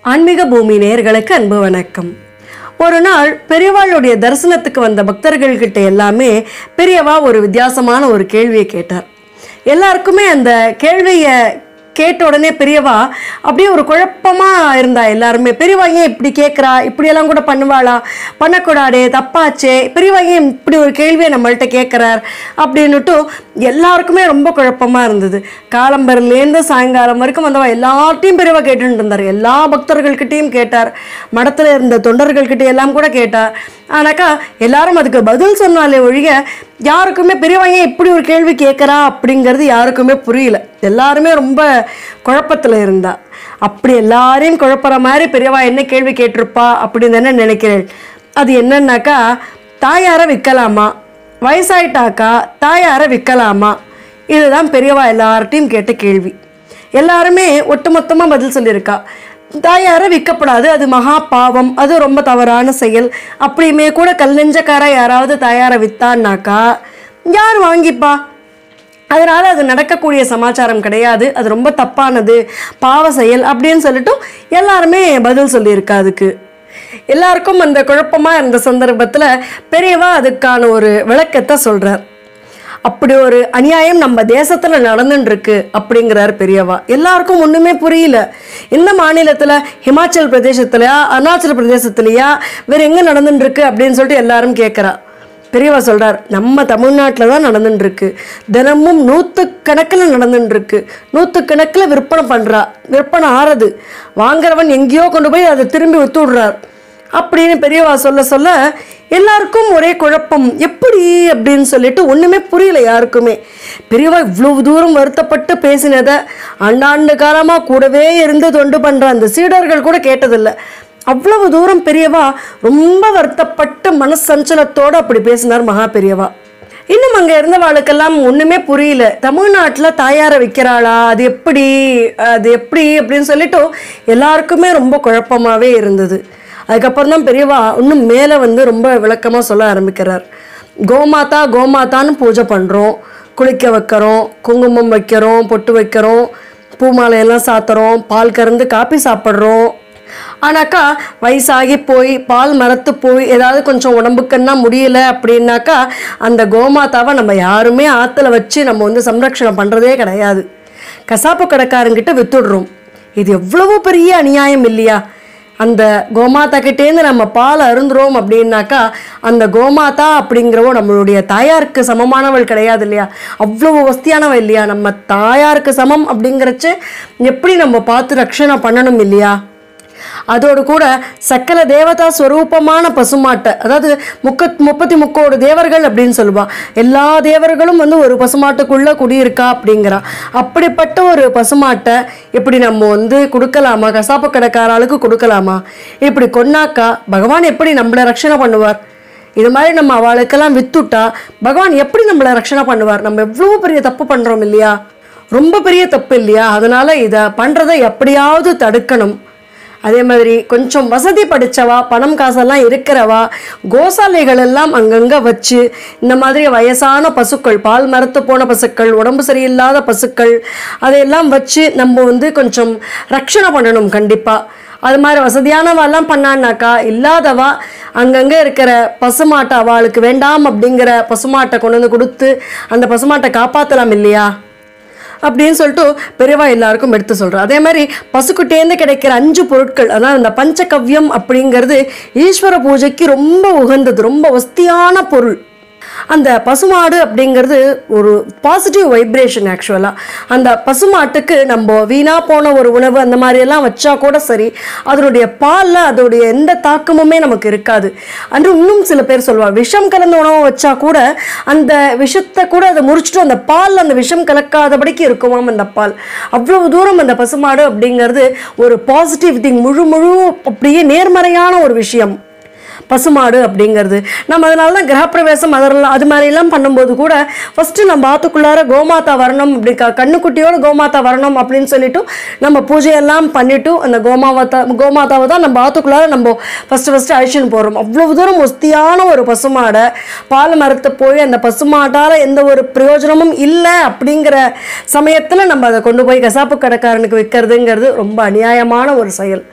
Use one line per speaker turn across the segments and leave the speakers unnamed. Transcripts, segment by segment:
ஆன்மீக பூமி நேயர்களுக்கு அன்பு வணக்கம் ஒரு நாள் பெரியவாளுடைய தரிசனத்துக்கு வந்த பக்தர்கள்கிட்ட எல்லாமே பெரியவா ஒரு வித்தியாசமான ஒரு கேள்வியை கேட்டார் எல்லாருக்குமே அந்த கேள்வியை கேட்ட உடனே பெரியவா அப்படியே ஒரு குழப்பமா இருந்தா எல்லாருமே பெரியவா ஏன் இப்படி கேட்குறா இப்படியெல்லாம் கூட பண்ணுவாளா பண்ணக்கூடாதே தப்பாச்சே பெரியவா ஏன் இப்படி ஒரு கேள்வியை நம்மள்ட்ட கேட்குறார் அப்படின்னுட்டு எல்லாருக்குமே ரொம்ப குழப்பமா இருந்தது காலம்பரிலேருந்து சாயங்காலம் வரைக்கும் வந்தவா எல்லார்ட்டையும் பெரியவா கேட்டுட்டு இருந்தார் எல்லா பக்தர்கள்கிட்டையும் கேட்டார் மடத்தில் இருந்த தொண்டர்கள்கிட்ட எல்லாம் கூட கேட்டார் ஆனாக்கா எல்லாரும் அதுக்கு பதில் சொன்னாலே ஒழிய யாருக்குமே பெரியவா ஏன் இப்படி ஒரு கேள்வி கேட்குறா அப்படிங்கிறது யாருக்குமே புரியல எல்லாருமே ரொம்ப குழப்பத்தில் இருந்தா அப்படி எல்லாரையும் குழப்புற மாதிரி பெரியவா என்ன கேள்வி கேட்டிருப்பா அப்படின்னு தானே நினைக்கிறேன் அது என்னன்னாக்கா தாயாரை விற்கலாமா வயசாயிட்டாக்கா தாயாரை விற்கலாமா இதுதான் பெரியவா எல்லார்ட்டையும் கேட்ட கேள்வி எல்லாருமே ஒட்டுமொத்தமாக பதில் சொல்லியிருக்கா தாயாரை விற்கப்படாது அது மகா பாவம் அது ரொம்ப தவறான செயல் அப்படியுமே கூட கல் நெஞ்சக்கார யாராவது தாயாரை வித்தான்னாக்கா யார் வாங்கிப்பா அதனால அது நடக்கக்கூடிய சமாச்சாரம் கிடையாது அது ரொம்ப தப்பானது பாவ செயல் அப்படின்னு சொல்லிட்டு எல்லாருமே பதில் சொல்லியிருக்கா அதுக்கு எல்லாருக்கும் அந்த குழப்பமா இருந்த சந்தர்ப்பத்தில் பெரியவா அதுக்கான ஒரு விளக்கத்தை சொல்றார் அப்படி ஒரு அநியாயம் நம்ம தேசத்துல நடந்துட்டு இருக்கு அப்படிங்கிறார் பெரியவா எல்லாருக்கும் ஒண்ணுமே புரியல இந்த மாநிலத்துல ஹிமாச்சல் பிரதேசத்துலயா அருணாச்சல பிரதேசத்துலயா வேற எங்க நடந்துட்டு இருக்கு அப்படின்னு சொல்லிட்டு எல்லாரும் கேட்குறா பெரியவா சொல்றார் நம்ம தமிழ்நாட்டில் தான் நடந்துட்டு இருக்கு தினமும் நூற்றுக்கணக்கில் நடந்துட்டு இருக்கு நூற்றுக்கணக்கில் விற்பனை பண்றா விற்பனை ஆறது வாங்குறவன் எங்கேயோ கொண்டு போய் அதை திரும்பி வித்து விடுறார் அப்படின்னு பெரியவா சொல்ல சொல்ல எல்லாருக்கும் ஒரே குழப்பம் எப்படி அப்படின்னு சொல்லிட்டு ஒன்றுமே புரியல யாருக்குமே பெரியவா இவ்வளவு தூரம் வருத்தப்பட்டு பேசினதை ஆண்டாண்டு காலமாக கூடவே இருந்து தொண்டு பண்ணுற அந்த சீடர்கள் கூட கேட்டதில்லை அவ்வளவு தூரம் பெரியவா ரொம்ப வருத்தப்பட்டு மனசஞ்சலத்தோடு அப்படி பேசினார் மகா பெரியவா இன்னும் அங்கே இருந்தவாளுக்கெல்லாம் ஒன்றுமே புரியல தமிழ்நாட்டில் தாயாரை விற்கிறாளா அது எப்படி அது எப்படி அப்படின்னு சொல்லிட்டு எல்லாருக்குமே ரொம்ப குழப்பமாகவே இருந்தது அதுக்கப்புறம் தான் பெரியவா இன்னும் மேலே வந்து ரொம்ப விளக்கமாக சொல்ல ஆரம்பிக்கிறார் கோமாதா கோமாதான்னு பூஜை பண்ணுறோம் குளிக்க வைக்கிறோம் குங்குமம் வைக்கிறோம் பொட்டு வைக்கிறோம் பூமாலையெல்லாம் சாத்துறோம் பால் கறந்து காப்பி சாப்பிட்றோம் ஆனாக்கா வயசாகி போய் பால் மரத்து போய் ஏதாவது கொஞ்சம் உடம்புக்குன்னா முடியல அப்படின்னாக்கா அந்த கோமாதாவை நம்ம யாருமே ஆற்றுல வச்சு நம்ம வந்து சம்ரக்ஷணம் பண்ணுறதே கிடையாது கசாப்பு கடைக்காரங்கிட்ட வித்துடுறோம் இது எவ்வளவு பெரிய அநியாயம் இல்லையா அந்த கோமாதா கிட்டேருந்து நம்ம பால் அருந்துறோம் அப்படின்னாக்கா அந்த கோமாதா அப்படிங்கிறவோ நம்மளுடைய தாயாருக்கு சமமானவள் கிடையாது இல்லையா அவ்வளவு வசதியானவள் இல்லையா நம்ம தாயாருக்கு சமம் அப்படிங்கிறச்ச எப்படி நம்ம பார்த்து ரக்ஷணை பண்ணணும் இல்லையா அதோடு கூட சக்கல தேவதா ஸ்வரூபமான பசுமாட்டை அதாவது முக்க முப்பத்தி முக்கோடு தேவர்கள் அப்படின்னு சொல்லுவா எல்லா தேவர்களும் வந்து ஒரு பசுமாட்டுக்குள்ள குடியிருக்கா அப்படிங்கிறா அப்படிப்பட்ட ஒரு பசுமாட்டை இப்படி நம்ம வந்து கொடுக்கலாமா கசாப்பு கடைக்காராளுக்கு கொடுக்கலாமா இப்படி கொன்னாக்கா பகவான் எப்படி நம்மளை ரட்சணை பண்ணுவார் இது மாதிரி நம்ம அவளுக்கெல்லாம் வித்துட்டா பகவான் எப்படி நம்மளை ரட்சணை பண்ணுவார் நம்ம எவ்வளோ பெரிய தப்பு பண்ணுறோம் இல்லையா ரொம்ப பெரிய தப்பு இல்லையா அதனால இதை பண்ணுறதை எப்படியாவது தடுக்கணும் அதே மாதிரி கொஞ்சம் வசதி படித்தவா பணம் காசெல்லாம் இருக்கிறவா கோசாலைகள் எல்லாம் அங்கங்கே வச்சு இந்த மாதிரி வயசான பசுக்கள் பால் மரத்து போன பசுக்கள் உடம்பு சரியில்லாத பசுக்கள் அதையெல்லாம் வச்சு நம்ம வந்து கொஞ்சம் ரட்சணை பண்ணணும் கண்டிப்பாக அது மாதிரி வசதியானவாலாம் பண்ணான்னாக்கா இல்லாதவா அங்கங்கே இருக்கிற பசுமாட்டை அவளுக்கு வேண்டாம் அப்படிங்கிற பசுமாட்டை கொண்டு வந்து கொடுத்து அந்த பசுமாட்டை காப்பாற்றலாம் இல்லையா அப்படின்னு சொல்லிட்டு பெரியவா எல்லாருக்கும் எடுத்து சொல்கிறோம் அதே மாதிரி பசுக்குட்டேந்து கிடைக்கிற அஞ்சு பொருட்கள் அதாவது அந்த பஞ்சகவ்யம் அப்படிங்கிறது ஈஸ்வர பூஜைக்கு ரொம்ப உகந்தது ரொம்ப வஸ்தியான பொருள் அந்த பசுமாடு அப்படிங்கிறது ஒரு பாசிட்டிவ் வைப்ரேஷன் ஆக்சுவலாக அந்த பசுமாட்டுக்கு நம்ம வீணாக போன ஒரு உணவு அந்த மாதிரியெல்லாம் வச்சா கூட சரி அதனுடைய பாலில் அதோடைய எந்த தாக்கமுமே நமக்கு இருக்காது அன்று இன்னும் சில பேர் சொல்லுவாங்க விஷம் கலந்த உணவை வச்சா கூட அந்த விஷத்தை கூட அதை முறிச்சிட்டு அந்த பால் அந்த விஷம் கலக்காதபடிக்கு இருக்குமாம் அந்த பால் அவ்வளவு தூரம் அந்த பசுமாடு அப்படிங்கிறது ஒரு பாசிட்டிவ் திங் முழு முழு அப்படியே நேர்மறையான ஒரு விஷயம் பசுமாடு அப்படிங்கிறது நம்ம அதனால தான் கிரகப்பிரவேசம் அதெல்லாம் அது மாதிரிலாம் பண்ணும்போது கூட ஃபஸ்ட்டு நம்ம ஆத்துக்குள்ளார கோமாதா வரணும் அப்படி க கண்ணுக்குட்டியோட கோமாதா வரணும் அப்படின்னு சொல்லிட்டு நம்ம பூஜையெல்லாம் பண்ணிட்டு அந்த கோமாவத்தா கோமாதாவை தான் நம்ம ஆத்துக்குள்ளார நம்ம ஃபஸ்ட்டு ஃபஸ்ட்டு அழிச்சுன்னு போகிறோம் அவ்வளவு தூரம் ஒஸ்தியான ஒரு பசுமாடை பால் மரத்தை போய் அந்த பசுமாட்டால் எந்த ஒரு பிரயோஜனமும் இல்லை அப்படிங்கிற சமயத்தில் நம்ம அதை கொண்டு போய் கசாப்பு கடைக்காரனுக்கு விற்கிறதுங்கிறது ரொம்ப அநியாயமான ஒரு செயல்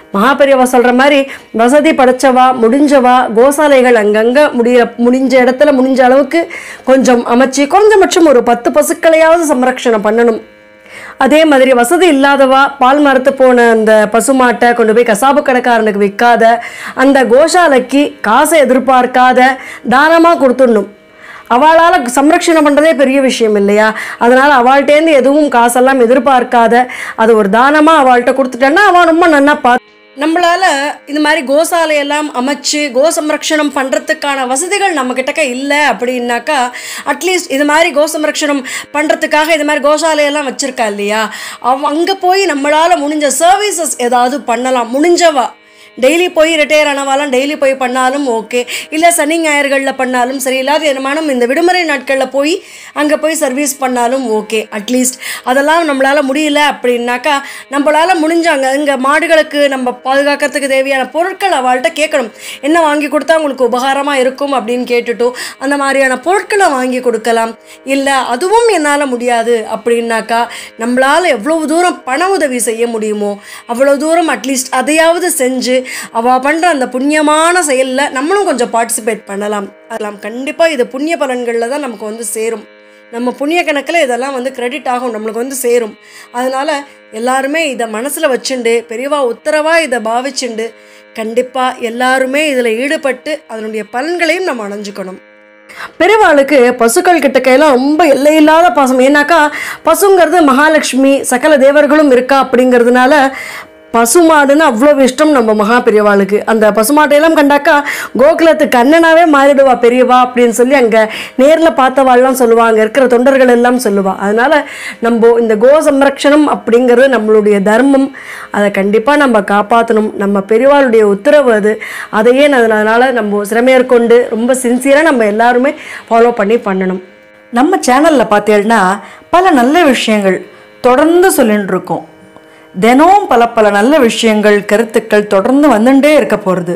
மகாபெரியவா சொல்கிற மாதிரி வசதி படைச்சவா முடிஞ்சவா கோசாலைகள் அங்கங்கே முடிய முடிஞ்ச இடத்துல முடிஞ்ச அளவுக்கு கொஞ்சம் அமைச்சு குறைஞ்சபட்சம் ஒரு பத்து பசுக்களையாவது சம்ரக்ஷணம் பண்ணணும் அதே மாதிரி வசதி இல்லாதவா பால் மரத்து போன அந்த பசுமாட்டை கொண்டு போய் கசாப்பு கடைக்காரனுக்கு விற்காத அந்த கோஷாலைக்கு காசை எதிர்பார்க்காத தானமாக கொடுத்துடணும் அவளால் சம்ரக்ஷணம் பண்ணுறதே பெரிய விஷயம் இல்லையா அதனால் அவள்கிட்டேருந்து எதுவும் காசெல்லாம் எதிர்பார்க்காத அது ஒரு தானமாக அவள்கிட்ட கொடுத்துட்டேன்னா அவள் ரொம்ப நன்னா பா நம்மளால் இது மாதிரி கோசாலையெல்லாம் அமைச்சு கோ சம்ரக்ஷணம் பண்ணுறதுக்கான வசதிகள் நம்ம கிட்டக்க இல்லை அப்படின்னாக்கா அட்லீஸ்ட் இது மாதிரி கோ சம்ரக்ஷணம் பண்ணுறதுக்காக இது மாதிரி கோசாலையெல்லாம் வச்சுருக்கா இல்லையா அவ அங்கே போய் நம்மளால் முடிஞ்ச சர்வீசஸ் ஏதாவது பண்ணலாம் முடிஞ்சவா டெய்லி போய் ரிட்டையர் ஆனவாலாம் டெய்லி போய் பண்ணாலும் ஓகே இல்லை சனி ஞாயிறுகளில் பண்ணாலும் சரி இல்லாத என்னமானும் இந்த விடுமுறை நாட்களில் போய் அங்கே போய் சர்வீஸ் பண்ணாலும் ஓகே அட்லீஸ்ட் அதெல்லாம் நம்மளால் முடியல அப்படின்னாக்கா நம்மளால் முடிஞ்சாங்க இங்கே மாடுகளுக்கு நம்ம பாதுகாக்கிறதுக்கு தேவையான பொருட்கள் அவள்கிட்ட கேட்கணும் என்ன வாங்கி கொடுத்தா உங்களுக்கு உபகாரமாக இருக்கும் அப்படின்னு கேட்டுட்டோ அந்த மாதிரியான பொருட்களை வாங்கி கொடுக்கலாம் இல்லை அதுவும் என்னால் முடியாது அப்படின்னாக்கா நம்மளால் எவ்வளவு தூரம் பண உதவி செய்ய முடியுமோ அவ்வளோ தூரம் அட்லீஸ்ட் அதையாவது செஞ்சு அவள் பண்ணுற அந்த புண்ணியமான செயலில் நம்மளும் கொஞ்சம் பார்ட்டிசிபேட் பண்ணலாம் அதெல்லாம் கண்டிப்பாக இது புண்ணிய பலன்களில் தான் நமக்கு வந்து சேரும் நம்ம புண்ணிய கணக்கில் இதெல்லாம் வந்து கிரெடிட் ஆகும் நம்மளுக்கு வந்து சேரும் அதனால் எல்லாருமே இதை மனசில் வச்சுண்டு பெரியவா உத்தரவாக இதை பாவிச்சுண்டு கண்டிப்பாக எல்லாருமே இதில் ஈடுபட்டு அதனுடைய பலன்களையும் நம்ம அணைஞ்சுக்கணும் பெரியவாளுக்கு பசுக்கள் கிட்டக்கையெல்லாம் ரொம்ப எல்லையில்லாத பாசம் ஏன்னாக்கா பசுங்கிறது மகாலட்சுமி சகல தேவர்களும் இருக்கா அப்படிங்கிறதுனால பசுமாடுன்னு அவ்வளோ இஷ்டம் நம்ம மகா பெரியவாளுக்கு அந்த பசுமாட்டையெல்லாம் கண்டாக்கா கோகுலத்து கண்ணனாவே மாறிடுவா பெரியவா அப்படின்னு சொல்லி அங்கே நேரில் பார்த்தவாள்லாம் சொல்லுவா அங்கே இருக்கிற தொண்டர்கள் எல்லாம் சொல்லுவா அதனால் நம்ம இந்த கோ சம்ரக்ஷணம் அப்படிங்கிறது நம்மளுடைய தர்மம் அதை கண்டிப்பாக நம்ம காப்பாற்றணும் நம்ம பெரியவாளுடைய உத்தரவு அது அதையே அதனால் நம்ம சிரமேற்கொண்டு ரொம்ப சின்சியராக நம்ம எல்லாருமே ஃபாலோ பண்ணி பண்ணணும்
நம்ம சேனலில் பார்த்தீங்கன்னா பல நல்ல விஷயங்கள் தொடர்ந்து சொல்லிட்டு இருக்கோம் தினமும் பல பல நல்ல விஷயங்கள் கருத்துக்கள் தொடர்ந்து வந்துட்டே இருக்க போகிறது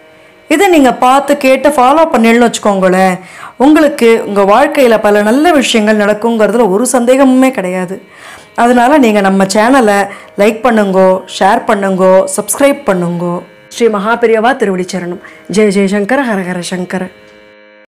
இதை நீங்கள் பார்த்து கேட்டு ஃபாலோ பண்ணிடணும்னு வச்சுக்கோங்களேன் உங்களுக்கு உங்கள் வாழ்க்கையில் பல நல்ல விஷயங்கள் நடக்குங்கிறதுல ஒரு சந்தேகமுமே கிடையாது அதனால் நீங்கள் நம்ம சேனலை லைக் பண்ணுங்கோ ஷேர் பண்ணுங்கோ சப்ஸ்கிரைப் பண்ணுங்கோ
ஸ்ரீ மகாபெரியவா திருவடி சரணம் ஜெய ஜெயசங்கர ஹர ஹர சங்கர